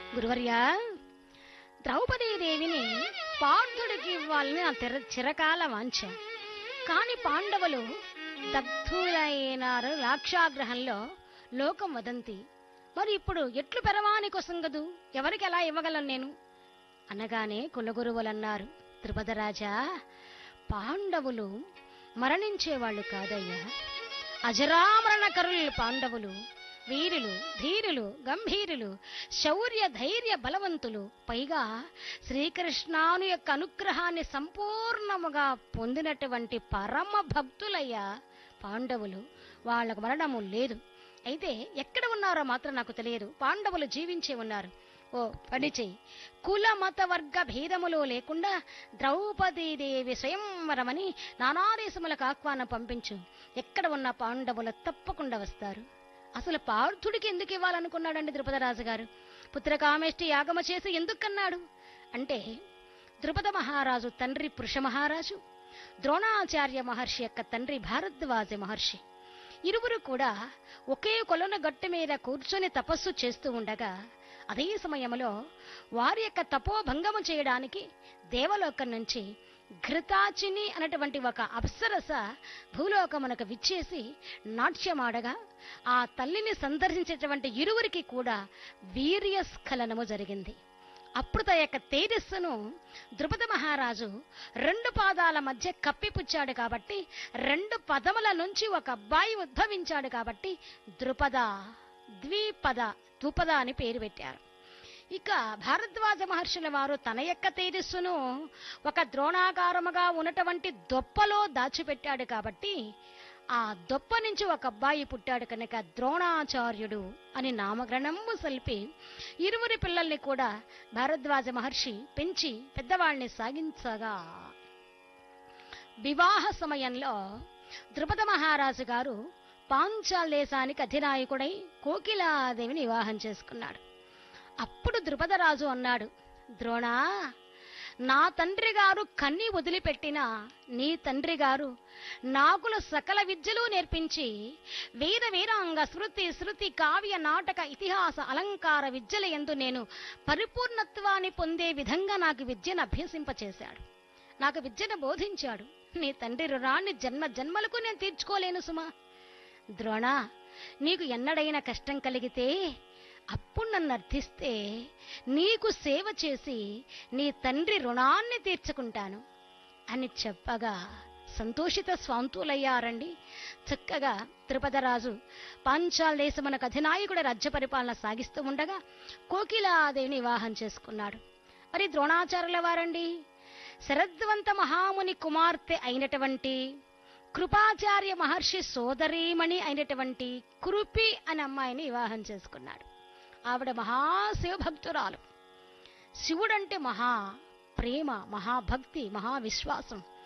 గురువర్యా ద్రౌపదీదేవిని పార్థుడికి ఇవ్వాలని నా తెర చిరకాల వాంఛ కాని పాండవులు దగ్ధులైనారు రాక్షాగ్రహంలో లోకం వదంతి మరి ఇప్పుడు ఎట్లు పెరవాని కొసంగదు ఎవరికి ఎలా ఇవ్వగలను నేను అనగానే కులగురువులన్నారు త్రిపదరాజా పాండవులు మరణించేవాళ్ళు కాదయ్యా అజరామరణ కరులు పాండవులు వీరులు ధీరులు గంభీరులు శౌర్య ధైర్య బలవంతులు పైగా శ్రీకృష్ణాను యొక్క అనుగ్రహాన్ని సంపూర్ణముగా పొందినటువంటి పరమ భక్తులయ్యా పాండవులు వాళ్ళకు మరణము లేదు అయితే ఎక్కడ ఉన్నారో మాత్రం నాకు తెలియదు పాండవులు జీవించి ఉన్నారు ఓ పని చెయ్యి కుల మత వర్గ భేదములు లేకుండా ద్రౌపదీదేవి స్వయంవరమని నానాదేశములకు ఆహ్వానం పంపించు ఎక్కడ ఉన్న పాండవులు తప్పకుండా వస్తారు అసలు పార్థుడికి ఎందుకు ఇవ్వాలనుకున్నాడండి ద్రుపదరాజు గారు పుత్రకామేష్టి యాగమ చేసి ఎందుకన్నాడు అంటే ద్రుపద మహారాజు తండ్రి పురుష మహారాజు ద్రోణాచార్య మహర్షి యొక్క తండ్రి భారద్వాజ మహర్షి ఇరువురు కూడా ఒకే కొలను గట్టు మీద కూర్చొని తపస్సు చేస్తూ ఉండగా అదే సమయంలో వారి యొక్క తపోభంగము చేయడానికి దేవలోకం నుంచి ఘృతాచిని అనేటువంటి ఒక అప్సరస భూలోకమునకు విచ్చేసి నాట్యమాడగా ఆ తల్లిని సందర్శించేటువంటి ఇరువురికి కూడా వీర్యస్ఖలనము జరిగింది అప్పుడు యొక్క తేజస్సును ద్రుపద మహారాజు రెండు పాదాల మధ్య కప్పిపుచ్చాడు కాబట్టి రెండు పదముల నుంచి ఒక అబ్బాయి ఉద్భవించాడు కాబట్టి ద్రుపద ద్విపద ద్విపద అని పేరు పెట్టారు ఇక భారద్వాజ మహర్షుల వారు తన యొక్క తేజస్సును ఒక ద్రోణాకారముగా ఉన్నటువంటి దొప్పలో దాచిపెట్టాడు కాబట్టి ఆ దొప్ప నుంచి ఒక అబ్బాయి పుట్టాడు కనుక ద్రోణాచార్యుడు అని నామగ్రణము సల్పి ఇరువురి పిల్లల్ని కూడా భారద్వాజ మహర్షి పెంచి పెద్దవాళ్ళని సాగించగా వివాహ సమయంలో ద్రుపద మహారాజు గారు పాంచాల్ దేశానికి అధినాయకుడై కోకిలాదేవిని వివాహం చేసుకున్నాడు అప్పుడు ద్రుపదరాజు అన్నాడు ద్రోణా నా తండ్రి గారు కన్ని వదిలిపెట్టిన నీ తండ్రి గారు నాకుల సకల విద్యలు నేర్పించి వేద వీరాంగ శృతి శృతి కావ్య నాటక ఇతిహాస అలంకార విద్యల ఎందు నేను పరిపూర్ణత్వాన్ని పొందే విధంగా నాకు విద్యను అభ్యసింపచేశాడు నాకు విద్యను బోధించాడు నీ తండ్రి రుణాన్ని జన్మ జన్మలకు నేను తీర్చుకోలేను సుమా ద్రోణ నీకు ఎన్నడైనా కష్టం కలిగితే అప్పుడు నన్ను అర్థిస్తే నీకు సేవ చేసి నీ తండ్రి రుణాన్ని తీర్చుకుంటాను అని చెప్పగా సంతోషిత స్వాంతులయ్యారండి చక్కగా తిరుపతిరాజు పాంచాల దేశమునకు అధినాయకుడు రాజ్య పరిపాలన సాగిస్తూ ఉండగా కోకిలాదేవిని వివాహం చేసుకున్నాడు మరి ద్రోణాచార్యుల వారండి శరద్వంత మహాముని కుమార్తె అయినటువంటి కృపాచార్య మహర్షి సోదరీమణి అయినటువంటి కృపి అనే అమ్మాయిని వివాహం చేసుకున్నాడు ఆవిడ మహాశివభక్తురాలు శివుడంటే మహా ప్రేమ మహాభక్తి మహావిశ్వాసం